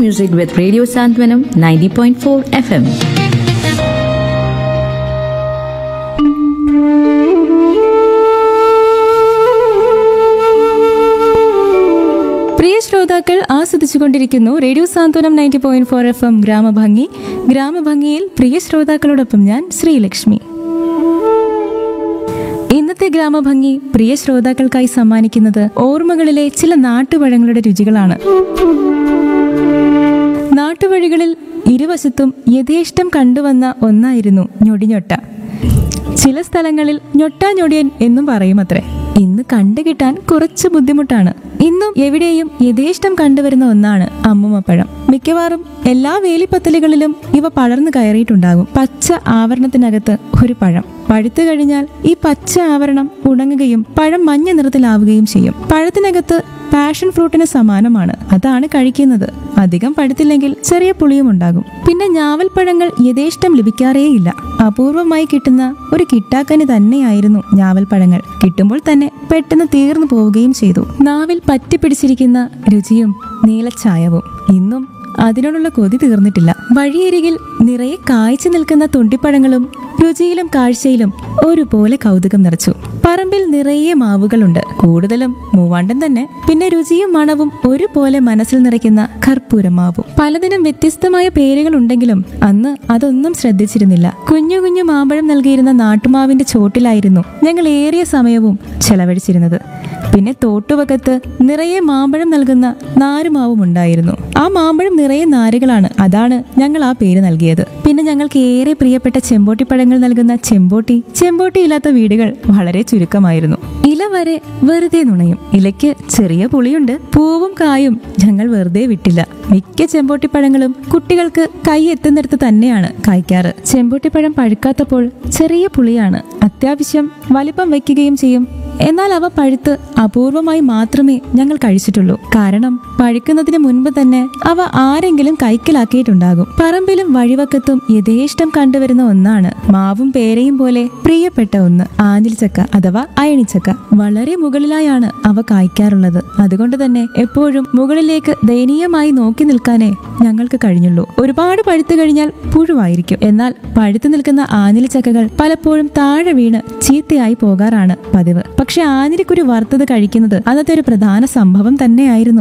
music with Radio Santwanam 90.4 FM. പ്രിയ ശ്രോതാക്കൾ ആസ്വദിച്ചുകൊണ്ടിരിക്കുന്നു radio Santhwanam ninety point four F M ഗ്രാമഭംഗി ഗ്രാമഭംഗിയിൽ പ്രിയ ശ്രോതാക്കളോടൊപ്പം ഞാൻ ശ്രീലക്ഷ്മി ഇന്നത്തെ ഗ്രാമഭംഗി പ്രിയ ശ്രോതാക്കൾക്കായി സമ്മാനിക്കുന്നത് ഓർമ്മകളിലെ ചില നാട്ടുപഴങ്ങളുടെ രുചികളാണ് നാട്ടുവഴികളിൽ ഇരുവശത്തും യഥേഷ്ടം കണ്ടുവന്ന ഒന്നായിരുന്നു ഞൊടിഞ്ഞൊട്ട ചില സ്ഥലങ്ങളിൽ ഞൊട്ടാഞ്ഞൊടിയൻ എന്നും പറയുമത്രേ ഇന്ന് കണ്ടുകിട്ടാൻ കുറച്ച് ബുദ്ധിമുട്ടാണ് ഇന്നും എവിടെയും യഥേഷ്ടം കണ്ടുവരുന്ന ഒന്നാണ് അമ്മുമപ്പഴം മിക്കവാറും എല്ലാ വേലിപ്പത്തലുകളിലും ഇവ പടർന്നു കയറിയിട്ടുണ്ടാകും പച്ച ആവരണത്തിനകത്ത് ഒരു പഴം പഴുത്തു കഴിഞ്ഞാൽ ഈ പച്ച ആവരണം ഉണങ്ങുകയും പഴം മഞ്ഞ നിറത്തിലാവുകയും ചെയ്യും പഴത്തിനകത്ത് പാഷൻ ഫ്രൂട്ടിന് സമാനമാണ് അതാണ് കഴിക്കുന്നത് അധികം പഴുത്തില്ലെങ്കിൽ ചെറിയ പുളിയും ഉണ്ടാകും പിന്നെ ഞാവൽപ്പഴങ്ങൾ യഥേഷ്ടം ലഭിക്കാറേയില്ല അപൂർവമായി കിട്ടുന്ന ഒരു കിട്ടാക്കനി തന്നെയായിരുന്നു ഞാവൽപ്പഴങ്ങൾ കിട്ടുമ്പോൾ തന്നെ പെട്ടെന്ന് തീർന്നു പോവുകയും ചെയ്തു നാവിൽ പറ്റിപ്പിടിച്ചിരിക്കുന്ന രുചിയും നീലച്ചായവും ഇന്നും അതിനോടുള്ള കൊതി തീർന്നിട്ടില്ല വഴിയരികിൽ നിറയെ കായ്ച്ചു നിൽക്കുന്ന തുണ്ടിപ്പഴങ്ങളും രുചിയിലും കാഴ്ചയിലും ഒരുപോലെ കൗതുകം നിറച്ചു പറമ്പിൽ നിറയെ മാവുകളുണ്ട് കൂടുതലും മൂവാണ്ടൻ തന്നെ പിന്നെ രുചിയും മണവും ഒരുപോലെ മനസ്സിൽ നിറയ്ക്കുന്ന കർപ്പൂരമാവും പലതിനും വ്യത്യസ്തമായ പേരുകൾ ഉണ്ടെങ്കിലും അന്ന് അതൊന്നും ശ്രദ്ധിച്ചിരുന്നില്ല കുഞ്ഞു കുഞ്ഞു മാമ്പഴം നൽകിയിരുന്ന നാട്ടുമാവിന്റെ ചോട്ടിലായിരുന്നു ഞങ്ങൾ ഏറിയ സമയവും ചെലവഴിച്ചിരുന്നത് പിന്നെ തോട്ടുവകത്ത് നിറയെ മാമ്പഴം നൽകുന്ന നാരുമാവും ഉണ്ടായിരുന്നു ആ മാമ്പഴം നിറയെ നാരുകളാണ് അതാണ് ഞങ്ങൾ ആ പേര് നൽകിയത് പിന്നെ ഞങ്ങൾക്ക് ഏറെ പ്രിയപ്പെട്ട ചെമ്പോട്ടിപ്പഴങ്ങൾ നൽകുന്ന ചെമ്പോട്ടി ചെമ്പോട്ടി ഇല്ലാത്ത വീടുകൾ വളരെ ചുരുക്കമായിരുന്നു ഇല വരെ വെറുതെ നുണയും ഇലയ്ക്ക് ചെറിയ പുളിയുണ്ട് പൂവും കായും ഞങ്ങൾ വെറുതെ വിട്ടില്ല മിക്ക ചെമ്പോട്ടിപ്പഴങ്ങളും കുട്ടികൾക്ക് കൈ എത്തുന്നിടത്ത് തന്നെയാണ് കായ്ക്കാറ് ചെമ്പോട്ടിപ്പഴം പഴുക്കാത്തപ്പോൾ ചെറിയ പുളിയാണ് അത്യാവശ്യം വലിപ്പം വയ്ക്കുകയും ചെയ്യും എന്നാൽ അവ പഴുത്ത് അപൂർവമായി മാത്രമേ ഞങ്ങൾ കഴിച്ചിട്ടുള്ളൂ കാരണം പഴുക്കുന്നതിന് മുൻപ് തന്നെ അവ ആരെങ്കിലും കൈക്കലാക്കിയിട്ടുണ്ടാകും പറമ്പിലും വഴിവക്കത്തും യഥേഷ്ടം കണ്ടുവരുന്ന ഒന്നാണ് മാവും പേരയും പോലെ പ്രിയപ്പെട്ട ഒന്ന് ആഞ്ഞിലിച്ചക്ക അഥവാ അയണിച്ചക്ക വളരെ മുകളിലായാണ് അവ കായ്ക്കാറുള്ളത് അതുകൊണ്ട് തന്നെ എപ്പോഴും മുകളിലേക്ക് ദയനീയമായി നോക്കി നിൽക്കാനേ ഞങ്ങൾക്ക് കഴിഞ്ഞുള്ളൂ ഒരുപാട് പഴുത്തു കഴിഞ്ഞാൽ പുഴുവായിരിക്കും എന്നാൽ പഴുത്തു നിൽക്കുന്ന ആഞ്ഞിലിച്ചക്കകൾ പലപ്പോഴും താഴെ വീണ് ചീത്തയായി പോകാറാണ് പതിവ് പക്ഷെ ആഞ്ഞിലിക്കുരു വറുത്തത് കഴിക്കുന്നത് അന്നത്തെ ഒരു പ്രധാന സംഭവം തന്നെയായിരുന്നു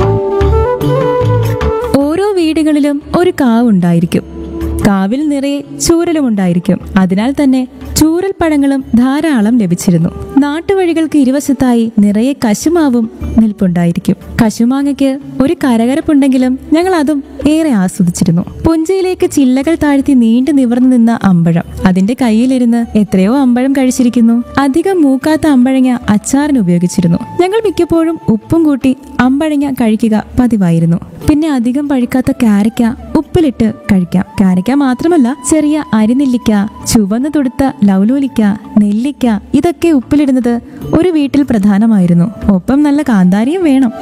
ഓരോ വീടുകളിലും ഒരു കാവ് ഉണ്ടായിരിക്കും കാവിൽ നിറയെ ചൂരലും ഉണ്ടായിരിക്കും അതിനാൽ തന്നെ ചൂരൽ പഴങ്ങളും ധാരാളം ലഭിച്ചിരുന്നു നാട്ടുവഴികൾക്ക് ഇരുവശത്തായി നിറയെ കശുമാവും നിൽപ്പുണ്ടായിരിക്കും കശുമാങ്ങയ്ക്ക് ഒരു കരകരപ്പുണ്ടെങ്കിലും ഞങ്ങൾ അതും ഏറെ ആസ്വദിച്ചിരുന്നു പുഞ്ചയിലേക്ക് ചില്ലകൾ താഴ്ത്തി നീണ്ടു നിവർന്നു നിന്ന അമ്പഴം അതിന്റെ കയ്യിലിരുന്ന് എത്രയോ അമ്പഴം കഴിച്ചിരിക്കുന്നു അധികം മൂക്കാത്ത അമ്പഴങ്ങ അച്ചാറിന് ഉപയോഗിച്ചിരുന്നു ഞങ്ങൾ മിക്കപ്പോഴും ഉപ്പും കൂട്ടി അമ്പഴങ്ങ കഴിക്കുക പതിവായിരുന്നു പിന്നെ അധികം പഴുക്കാത്ത കാരയ്ക്ക ഉപ്പിലിട്ട് കഴിക്കാം കാരയ്ക്ക മാത്രമല്ല ചെറിയ അരിനെല്ലിക്ക ചുവന്നു തൊടുത്ത ലൗലോലിക്ക നെല്ലിക്ക ഇതൊക്കെ ഉപ്പിലിടുന്നത് ഒരു വീട്ടിൽ പ്രധാനമായിരുന്നു ഒപ്പം നല്ല കാന്താരിയും വേണം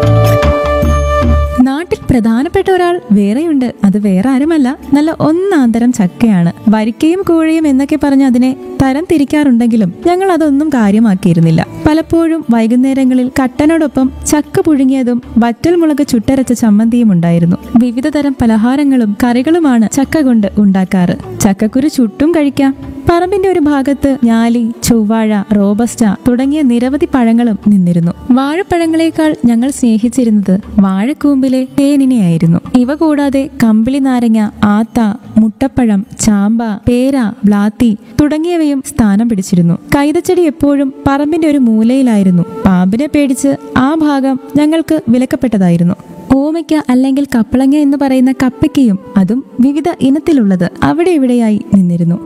നാട്ടിൽ പ്രധാനപ്പെട്ട ഒരാൾ വേറെയുണ്ട് അത് വേറെ ആരുമല്ല നല്ല ഒന്നാന്തരം ചക്കയാണ് വരിക്കയും കൂഴയും എന്നൊക്കെ പറഞ്ഞ് അതിനെ തരം തിരിക്കാറുണ്ടെങ്കിലും ഞങ്ങൾ അതൊന്നും കാര്യമാക്കിയിരുന്നില്ല പലപ്പോഴും വൈകുന്നേരങ്ങളിൽ കട്ടനോടൊപ്പം ചക്ക പുഴുങ്ങിയതും വറ്റൽ മുളക് ചുട്ടരച്ച ചമ്മന്തിയും ഉണ്ടായിരുന്നു വിവിധ തരം പലഹാരങ്ങളും കറികളുമാണ് ചക്ക കൊണ്ട് ഉണ്ടാക്കാറ് ചക്കക്കുരു ചുട്ടും കഴിക്കാം പറമ്പിന്റെ ഒരു ഭാഗത്ത് ഞാലി ചൊവ്വാഴ റോബസ്റ്റ തുടങ്ങിയ നിരവധി പഴങ്ങളും നിന്നിരുന്നു വാഴപ്പഴങ്ങളെക്കാൾ ഞങ്ങൾ സ്നേഹിച്ചിരുന്നത് വാഴക്കൂമ്പിലെ തേനിനെയായിരുന്നു ഇവ കൂടാതെ കമ്പിളി നാരങ്ങ ആത്ത മുട്ടപ്പഴം ചാമ്പ പേര ബ്ലാത്തി തുടങ്ങിയവയും സ്ഥാനം പിടിച്ചിരുന്നു കൈതച്ചെടി എപ്പോഴും പറമ്പിന്റെ ഒരു മൂലയിലായിരുന്നു പാമ്പിനെ പേടിച്ച് ആ ഭാഗം ഞങ്ങൾക്ക് വിലക്കപ്പെട്ടതായിരുന്നു ഓമയ്ക്ക അല്ലെങ്കിൽ കപ്പളങ്ങ എന്ന് പറയുന്ന കപ്പയ്ക്കയും അതും വിവിധ ഇനത്തിലുള്ളത് അവിടെ ഇവിടെയായി നിന്നിരുന്നു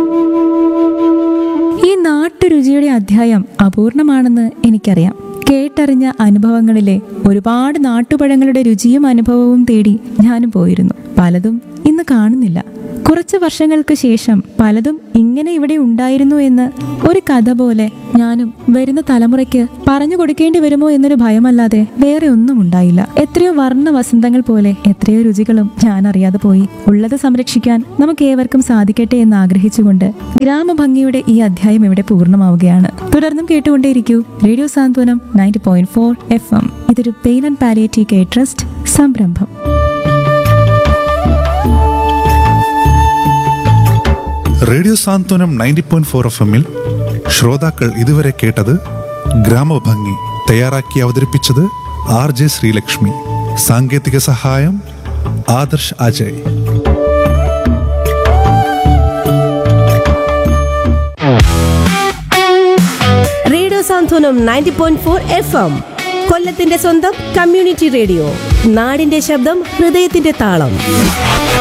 ഈ നാട്ടുരുചിയുടെ അധ്യായം അപൂർണമാണെന്ന് എനിക്കറിയാം കേട്ടറിഞ്ഞ അനുഭവങ്ങളിലെ ഒരുപാട് നാട്ടുപഴങ്ങളുടെ രുചിയും അനുഭവവും തേടി ഞാനും പോയിരുന്നു പലതും ഇന്ന് കാണുന്നില്ല കുറച്ച് വർഷങ്ങൾക്ക് ശേഷം പലതും ഇങ്ങനെ ഇവിടെ ഉണ്ടായിരുന്നു എന്ന് ഒരു കഥ പോലെ ഞാനും വരുന്ന തലമുറയ്ക്ക് പറഞ്ഞു കൊടുക്കേണ്ടി വരുമോ എന്നൊരു ഭയമല്ലാതെ വേറെ ഒന്നും ഉണ്ടായില്ല എത്രയോ വർണ്ണ വസന്തങ്ങൾ പോലെ എത്രയോ രുചികളും ഞാൻ അറിയാതെ പോയി ഉള്ളത് സംരക്ഷിക്കാൻ നമുക്ക് ഏവർക്കും സാധിക്കട്ടെ എന്ന് ആഗ്രഹിച്ചുകൊണ്ട് ഗ്രാമഭംഗിയുടെ ഈ അധ്യായം ഇവിടെ പൂർണ്ണമാവുകയാണ് തുടർന്നും കേട്ടുകൊണ്ടേയിരിക്കൂ radio Santhwanam ninety point four F M ഇതൊരു pain and palliative care trust സംരംഭം radio Santhwanam ninety point four F എമ്മിൽ ശ്രോതാക്കൾ ഇതുവരെ കേട്ടത് ഗ്രാമഭംഗി തയ്യാറാക്കി അവതരിപ്പിച്ചത് ആർ ജെ ശ്രീലക്ഷ്മി സാങ്കേതിക സഹായം Adarsh Ajay radio Santhwanam ninety point four F M കൊല്ലത്തിന്റെ സ്വന്തം കമ്മ്യൂണിറ്റി റേഡിയോ നാടിന്റെ ശബ്ദം ഹൃദയത്തിന്റെ താളം